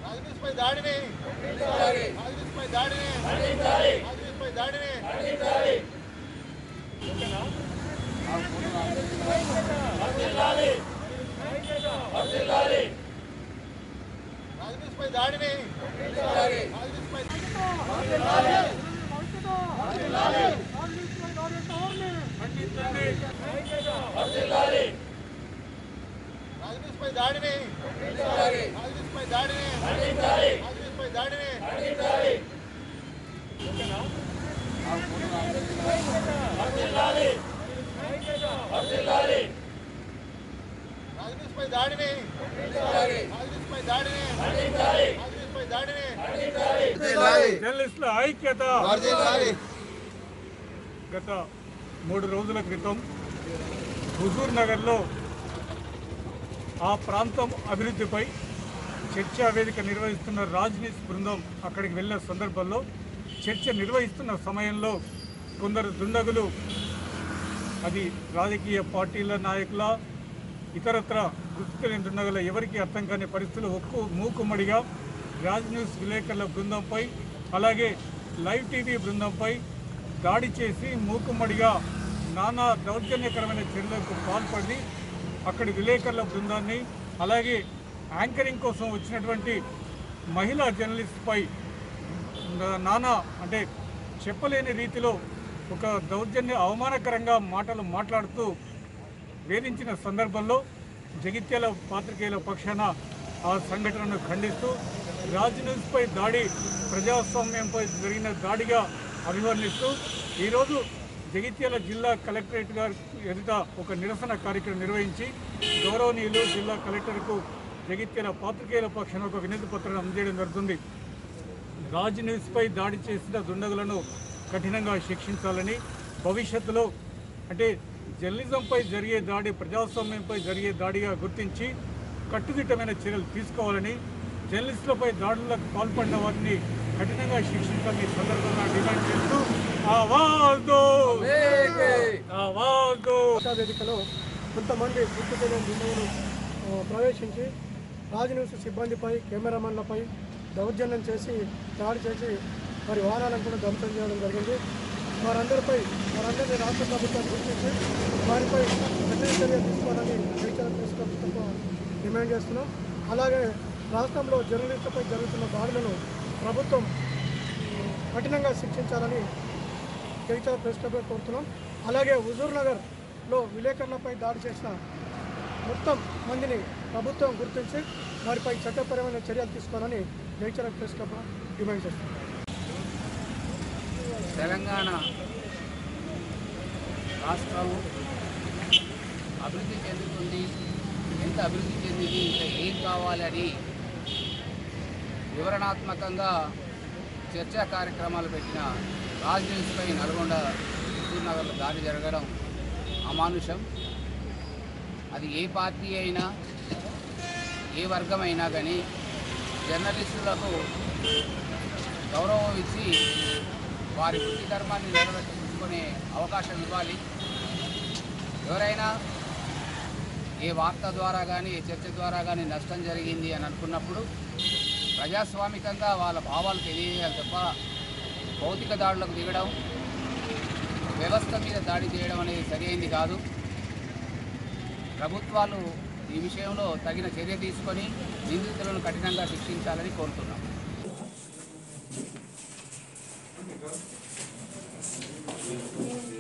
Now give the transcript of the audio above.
రాజనీతిపై దాడిని రాజనీతిపై దాడిని రాజనీతిపై దాడిని రాజనీతిపై దాడిని రాజనీతిపై రాజనీతిపై దాడిని రాజనీతిపై దాడిని రాజనీతిపై దాడిని రాజనీతిపై దాడిని రాజనీతిపై దాడిని రాజనీతిపై దాడిని జర్నలిస్టుల ఐక్యత గత మూడు రోజుల క్రితం హుజూర్ నగర్లో ఆ ప్రాంతం అభివృద్ధిపై చర్చా వేదిక నిర్వహిస్తున్న రాజనీతి బృందం అక్కడికి వెళ్ళిన సందర్భంలో చర్చ నిర్వహిస్తున్న సమయంలో కొందరు దుండగులు అది రాజకీయ పార్టీల నాయకుల ఇతరత్ర గుర్తు తెలియని దుండగుల ఎవరికి అర్థం కాని పరిస్థితులు ఒక్కు మూకుమ్మడిగా రాజ్ న్యూస్ విలేకరుల బృందంపై అలాగే లైవ్ టీవీ బృందంపై దాడి చేసి మూకుమ్మడిగా నానా దౌర్జన్యకరమైన చర్యలకు పాల్పడి అక్కడి విలేకరుల బృందాన్ని అలాగే యాంకరింగ్ కోసం వచ్చినటువంటి మహిళా జర్నలిస్ట్పై నా- నానా అంటే చెప్పలేని రీతిలో ఒక దౌర్జన్య అవమానకరంగా మాటలు మాట్లాడుతూ వేధించిన సందర్భంలో జగిత్యాల పాత్రికేయుల పక్షాన ఆ సంఘటనను ఖండిస్తూ రాజ్ న్యూస్పై దాడి ప్రజాస్వామ్యంపై జరిగిన దాడిగా అభివర్ణిస్తూ ఈరోజు జగిత్యాల జిల్లా కలెక్టరేట్ గారి ఎదుట ఒక నిరసన కార్యక్రమం నిర్వహించి గౌరవనీయులు జిల్లా కలెక్టర్కు జగిత్యాల పాత్రికేయుల పక్షాన ఒక వినతి పత్రం అందజేయడం జరుగుతుంది రాజ్ న్యూస్పై దాడి చేసిన దుండగులను కఠినంగా శిక్షించాలని భవిష్యత్తులో అంటే జర్నలిజంపై జరిగే దాడి ప్రజాస్వామ్యంపై జరిగే దాడిగా గుర్తించి కట్టుదిట్టమైన చర్యలు తీసుకోవాలని జర్నలిస్టులపై దాడులకు పాల్పడిన వారిని కఠినంగా శిక్షించాలని ఈ సందర్భంగా డిమాండ్ చేస్తూ ఆవాజో ఆవాజో వార్తా వేదికలో కొంతమంది గుర్తు తెలియని దుండగులు ఆ, ప్రవేశించి రాజ్ న్యూస్ సిబ్బందిపై కెమెరామెన్లపై దౌర్జన్యం చేసి దాడి చేసి వారి వాహనాలను కూడా ధ్వంసం చేయడం జరిగింది వారందరిపై వారందరినీ రాష్ట్ర ప్రభుత్వం గుర్తించి వారిపై కఠిన చర్య తీసుకోవాలని జగిత్యాల ప్రెస్ క్లబ్ తరఫున డిమాండ్ చేస్తున్నాం అలాగే రాష్ట్రంలో జర్నలిస్టులపై జరుగుతున్న దాడులను ప్రభుత్వం కఠినంగా శిక్షించాలని జగిత్యాల ప్రెస్ క్లబ్ కోరుతున్నాం అలాగే హుజూర్ నగర్లో విలేకరులపై దాడి చేసిన మొత్తం మందిని ప్రభుత్వం గుర్తించి వారిపై చట్టపరమైన చర్యలు తీసుకోవాలని జగిత్యాల ప్రెస్ క్లబ్ డిమాండ్ చేస్తున్నాం తెలంగాణ రాష్ట్రం అభివృద్ధి చెందుతుంది ఎంత అభివృద్ధి చెందింది ఇంకా ఏం కావాలని వివరణాత్మకంగా చర్చా కార్యక్రమాలు పెట్టిన రాజ్ న్యూస్పై నల్గొండ హుజూర్ నగర్లో దాడి జరగడం అమానుషం అది ఏ పార్టీ అయినా ఏ వర్గం అయినా కానీ జర్నలిస్టులకు గౌరవం ఇచ్చి వారి వృత్తి ధర్మాన్ని నెరవేర్చుకునే అవకాశం ఇవ్వాలి ఎవరైనా ఏ వార్త ద్వారా కానీ ఏ చర్చ ద్వారా కానీ నష్టం జరిగింది అని అనుకున్నప్పుడు ప్రజాస్వామికంగా వాళ్ళ భావాలు తెలియజేయాలి తప్ప భౌతిక దాడులకు దిగడం వ్యవస్థ మీద దాడి చేయడం అనేది సరైంది కాదు ప్రభుత్వాలు ఈ విషయంలో తగిన చర్య తీసుకొని నిందితులను కఠినంగా శిక్షించాలని కోరుతున్నాం Thank